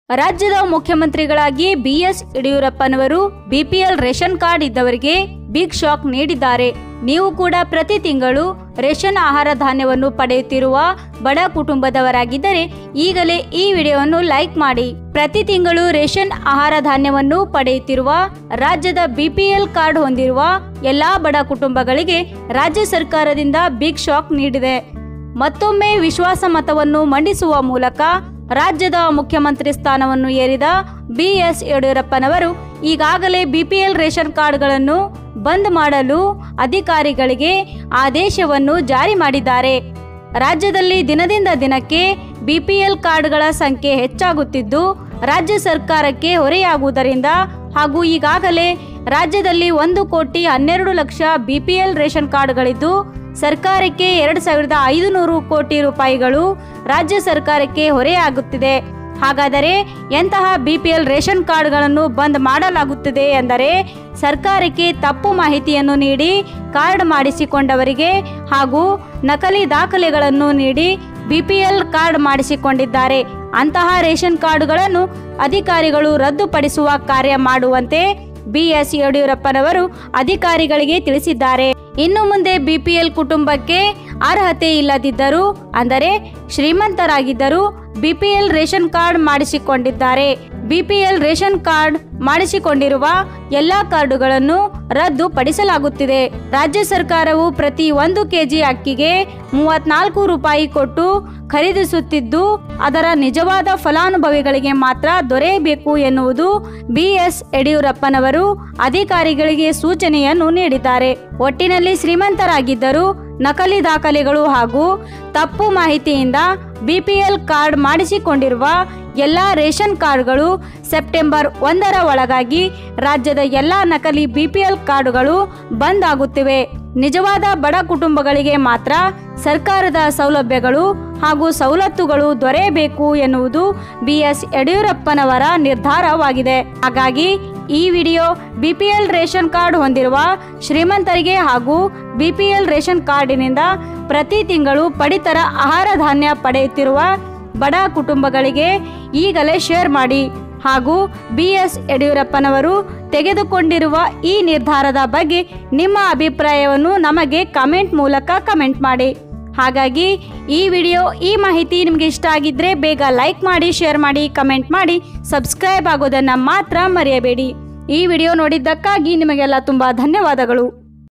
ರಾಜ್ಯದ ಮುಖ್ಯಮಂತ್ರಿಗಳಾಗಿ ಬಿಎಸ್ ಯಡಿಯೂರಪ್ಪನವರು ಬಿಪಿಎಲ್ ರೇಷನ್ ಕಾರ್ಡ್ ಇದ್ದವರಿಗೆ ಬಿಗ್ ಶಾಕ್ ನೀಡಿದ್ದಾರೆ ನೀವು ಕೂಡ ಪ್ರತಿ ತಿಂಗಳು ರೇಷನ್ ಆಹಾರ ಧಾನ್ಯವನ್ನು ಪಡೆಯುತ್ತಿರುವ ಬಡ ಕುಟುಂಬದವರಾಗಿದ್ದರೆ ಈಗಲೇ ಈ ವಿಡಿಯೋವನ್ನು ಲೈಕ್ ಮಾಡಿ ಪ್ರತಿ ತಿಂಗಳು ರೇಷನ್ ಆಹಾರ ಧಾನ್ಯವನ್ನು ಪಡೆಯುತ್ತಿರುವ ರಾಜ್ಯದ ಬಿಪಿಎಲ್ ಕಾರ್ಡ್ ಹೊಂದಿರುವ ಎಲ್ಲಾ ಬಡ ಕುಟುಂಬಗಳಿಗೆ ರಾಜ್ಯ ಸರ್ಕಾರದಿಂದ ಬಿಗ್ ಶಾಕ್ ನೀಡಿದೆ ಮತ್ತೊಮ್ಮೆ ವಿಶ್ವಾಸ ಮತವನ್ನು ಮಂಡಿಸುವ ಮೂಲಕ ರಾಜ್ಯದ ಮುಖ್ಯಮಂತ್ರಿ ಸ್ಥಾನವನ್ನು ಏರಿದ ಬಿಎಸ್ ಯಡಿಯೂರಪ್ಪನವರು ಈಗಾಗಲೇ ಬಿಪಿಎಲ್ ರೇಷನ್ ಕಾರ್ಡ್ಗಳನ್ನು ಬಂದ್ ಮಾಡಲು ಅಧಿಕಾರಿಗಳಿಗೆ ಆದೇಶವನ್ನು ಜಾರಿ ಮಾಡಿದ್ದಾರೆ ರಾಜ್ಯದಲ್ಲಿ ದಿನದಿಂದ ದಿನಕ್ಕೆ ಬಿಪಿಎಲ್ ಕಾರ್ಡ್ಗಳ ಸಂಖ್ಯೆ ಹೆಚ್ಚಾಗುತ್ತಿದ್ದು ರಾಜ್ಯ ಸರ್ಕಾರಕ್ಕೆ ಹೊರೆಯಾಗುವುದರಿಂದ ಹಾಗೂ ಈಗಾಗಲೇ ರಾಜ್ಯದಲ್ಲಿ ಒಂದು ಕೋಟಿ ಹನ್ನೆರಡು ಲಕ್ಷ ಬಿಪಿಎಲ್ ರೇಷನ್ ಕಾರ್ಡ್ಗಳಿದ್ದು ಸರ್ಕಾರಕ್ಕೆ ಎರಡು ಸಾವಿರದ ಐದುನೂರು ಕೋಟಿ ರೂಪಾಯಿಗಳು ರಾಜ್ಯ ಸರ್ಕಾರಕ್ಕೆ ಹೊರೆಯಾಗುತ್ತಿದೆ ಹಾಗಾದರೆ ಎಂತಹ ಬಿಪಿಎಲ್ ರೇಷನ್ ಕಾರ್ಡ್ಗಳನ್ನು ಬಂದ್ ಮಾಡಲಾಗುತ್ತಿದೆ ಎಂದರೆ ಸರ್ಕಾರಕ್ಕೆ ತಪ್ಪು ಮಾಹಿತಿಯನ್ನು ನೀಡಿ ಕಾರ್ಡ್ ಮಾಡಿಸಿಕೊಂಡವರಿಗೆ ಹಾಗೂ ನಕಲಿ ದಾಖಲೆಗಳನ್ನು ನೀಡಿ ಬಿಪಿಎಲ್ ಕಾರ್ಡ್ ಮಾಡಿಸಿಕೊಂಡಿದ್ದಾರೆ ಅಂತಹ ರೇಷನ್ ಕಾರ್ಡುಗಳನ್ನು ಅಧಿಕಾರಿಗಳು ರದ್ದುಪಡಿಸುವ ಕಾರ್ಯ ಮಾಡುವಂತೆ ಬಿಎಸ್ ಯಡಿಯೂರಪ್ಪನವರು ಅಧಿಕಾರಿಗಳಿಗೆ ತಿಳಿಸಿದ್ದಾರೆ ಇನ್ನು ಮುಂದೆ ಬಿಪಿಎಲ್ ಕುಟುಂಬಕ್ಕೆ ಅರ್ಹತೆ ಇಲ್ಲದಿದ್ದರೂ ಅಂದರೆ ಶ್ರೀಮಂತರಾಗಿದ್ದರೂ ಬಿಪಿಎಲ್ ರೇಷನ್ ಕಾರ್ಡ್ ಮಾಡಿಸಿಕೊಂಡಿದ್ದಾರೆ ಬಿಪಿಎಲ್ ರೇಷನ್ ಕಾರ್ಡ್ ಮಾಡಿಸಿಕೊಂಡಿರುವ ಎಲ್ಲ ಕಾರ್ಡುಗಳನ್ನು ರದ್ದುಪಡಿಸಲಾಗುತ್ತಿದೆ ರಾಜ್ಯ ಸರ್ಕಾರವು ಪ್ರತಿ ಒಂದು ಕೆಜಿ ಅಕ್ಕಿಗೆ ಮೂವತ್ನಾಲ್ಕು ರೂಪಾಯಿ ಕೊಟ್ಟು ಖರೀದಿಸುತ್ತಿದ್ದು ಅದರ ನಿಜವಾದ ಫಲಾನುಭವಿಗಳಿಗೆ ಮಾತ್ರ ದೊರೆಯಬೇಕು ಎನ್ನುವುದು ಬಿಎಸ್ ಯಡಿಯೂರಪ್ಪನವರು ಅಧಿಕಾರಿಗಳಿಗೆ ಸೂಚನೆಯನ್ನು ನೀಡಿದ್ದಾರೆ ಒಟ್ಟಿನಲ್ಲಿ ಶ್ರೀಮಂತರಾಗಿದ್ದರೂ ನಕಲಿ ದಾಖಲೆಗಳು ಹಾಗೂ ತಪ್ಪು ಮಾಹಿತಿಯಿಂದ ಬಿಪಿಎಲ್ ಕಾರ್ಡ್ ಮಾಡಿಸಿಕೊಂಡಿರುವ ಎಲ್ಲ ರೇಷನ್ ಕಾರ್ಡ್ಗಳು ಸೆಪ್ಟೆಂಬರ್ ಒಂದರ ಒಳಗಾಗಿ ರಾಜ್ಯದ ಎಲ್ಲ ನಕಲಿ ಬಿಪಿಎಲ್ ಕಾರ್ಡುಗಳು ಬಂದ್ ಆಗುತ್ತಿವೆ ನಿಜವಾದ ಬಡ ಕುಟುಂಬಗಳಿಗೆ ಮಾತ್ರ ಸರ್ಕಾರದ ಸೌಲಭ್ಯಗಳು ಹಾಗೂ ಸವಲತ್ತುಗಳು ದೊರೆಯಬೇಕು ಎನ್ನುವುದು ಬಿಎಸ್ ಯಡಿಯೂರಪ್ಪನವರ ನಿರ್ಧಾರವಾಗಿದೆ ಹಾಗಾಗಿ ಈ ವಿಡಿಯೋ ಬಿಪಿಎಲ್ ರೇಷನ್ ಕಾರ್ಡ್ ಹೊಂದಿರುವ ಶ್ರೀಮಂತರಿಗೆ ಹಾಗೂ ಬಿಪಿಎಲ್ ರೇಷನ್ ಕಾರ್ಡಿನಿಂದ ಪ್ರತಿ ತಿಂಗಳು ಪಡಿತರ ಆಹಾರ ಧಾನ್ಯ ಪಡೆಯುತ್ತಿರುವ ಬಡ ಕುಟುಂಬಗಳಿಗೆ ಈಗಲೇ ಶೇರ್ ಮಾಡಿ ಹಾಗೂ ಬಿ ಎಸ್ ಯಡಿಯೂರಪ್ಪನವರು ತೆಗೆದುಕೊಂಡಿರುವ ಈ ನಿರ್ಧಾರದ ಬಗ್ಗೆ ನಿಮ್ಮ ಅಭಿಪ್ರಾಯವನ್ನು ನಮಗೆ ಕಮೆಂಟ್ ಮೂಲಕ ಕಮೆಂಟ್ ಮಾಡಿ ಹಾಗಾಗಿ ಈ ವಿಡಿಯೋ ಈ ಮಾಹಿತಿ ನಿಮಗೆ ಇಷ್ಟ ಆಗಿದ್ದರೆ ಬೇಗ ಲೈಕ್ ಮಾಡಿ ಶೇರ್ ಮಾಡಿ ಕಮೆಂಟ್ ಮಾಡಿ ಸಬ್ಸ್ಕ್ರೈಬ್ ಆಗೋದನ್ನು ಮಾತ್ರ ಮರೆಯಬೇಡಿ ಈ ವಿಡಿಯೋ ನೋಡಿದ್ದಕ್ಕಾಗಿ ನಿಮಗೆಲ್ಲ ತುಂಬ ಧನ್ಯವಾದಗಳು